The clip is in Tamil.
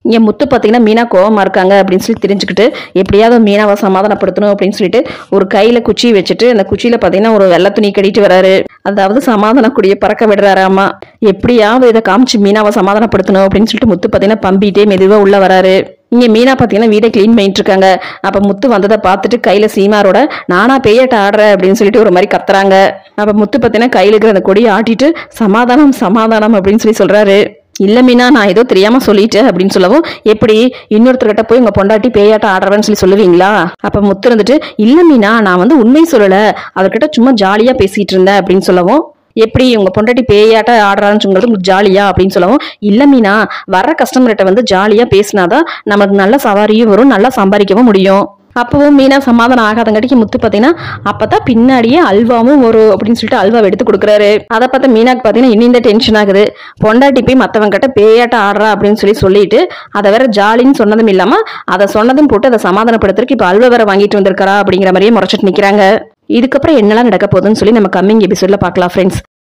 இங்கே முத்து பார்த்தீங்கன்னா மீனா கோவமா இருக்காங்க அப்படின்னு சொல்லி தெரிஞ்சுக்கிட்டு எப்படியாவது மீனாவை சமாதானப்படுத்தணும் அப்படின்னு சொல்லிட்டு ஒரு கையில குச்சி வச்சுட்டு அந்த குச்சியில பார்த்தீங்கன்னா ஒரு வெள்ளை துணி கட்டிட்டு வராரு அதாவது சமாதான குடியை பறக்க விடுறாராமா எப்படியாவது இதை காமிச்சு மீனாவை சமாதானப்படுத்தணும் அப்படின்னு சொல்லிட்டு முத்து பார்த்தீங்கன்னா பம்பிட்டே மெதுவா உள்ள வராரு இங்க மீனா பார்த்தீங்கன்னா வீடை க்ளீன் பண்ணிட்டு இருக்காங்க அப்ப முத்து வந்ததை பார்த்துட்டு கையில சீமாரோட நானா பேயட்ட ஆடுறேன் அப்படின்னு சொல்லிட்டு ஒரு மாதிரி கத்துறாங்க அப்ப முத்து பார்த்தீங்கன்னா கையில இருக்கிற அந்த கொடியை ஆட்டிட்டு சமாதானம் சமாதானம் அப்படின்னு சொல்லி சொல்றாரு இல்ல மீனா நான் ஏதோ தெரியாம சொல்லிட்டேன் அப்படின்னு சொல்லவும் எப்படி இன்னொருத்தர்கிட்ட போய் உங்க பொண்டாட்டி பேயாட்டம் ஆடுறவன்னு சொல்லி சொல்லுவீங்களா அப்ப முத்து இருந்துட்டு இல்ல மீனா நான் வந்து உண்மை சொல்லல அவர்கிட்ட சும்மா ஜாலியா பேசிட்டு இருந்தேன் அப்படின்னு சொல்லவும் எப்படி உங்க பொண்டாட்டி பேயாட்ட ஆடுறான்னு சொல்றது உங்களுக்கு ஜாலியா அப்படின்னு சொல்லவும் இல்ல மீனா வர்ற கஸ்டமர்கிட்ட வந்து ஜாலியா பேசினாதான் நமக்கு நல்ல சவாரியும் வரும் நல்லா சம்பாதிக்கவும் முடியும் அப்பவும் மீனா சமாதானம் ஆகாதங்காட்டிக்கு முத்து பார்த்தீங்கன்னா அப்பதான் பின்னாடியே அல்வாவும் வரும் அப்படின்னு சொல்லிட்டு அல்வா எடுத்து கொடுக்குறாரு அதை பார்த்தா மீனாக்கு பார்த்தீங்கன்னா இன்னும் இந்த டென்ஷன் ஆகுது பொண்டாட்டி போய் மற்றவங்க கிட்ட பேயாட்டம் ஆடுறா அப்படின்னு சொல்லி சொல்லிட்டு அதை வேற ஜாலின்னு சொன்னதும் இல்லாம அதை சொன்னதும் போட்டு அதை சமாதானப்படுத்துறதுக்கு இப்போ அல்வா வேற வாங்கிட்டு வந்திருக்காரா அப்படிங்கிற மாதிரியே முறைச்சிட்டு நிக்கிறாங்க இதுக்கப்புறம் என்னெல்லாம் நடக்க போகுதுன்னு சொல்லி நம்ம கம்மிங் எபிசோட்ல பார்க்கலாம் ஃப்ரெண்ட்ஸ்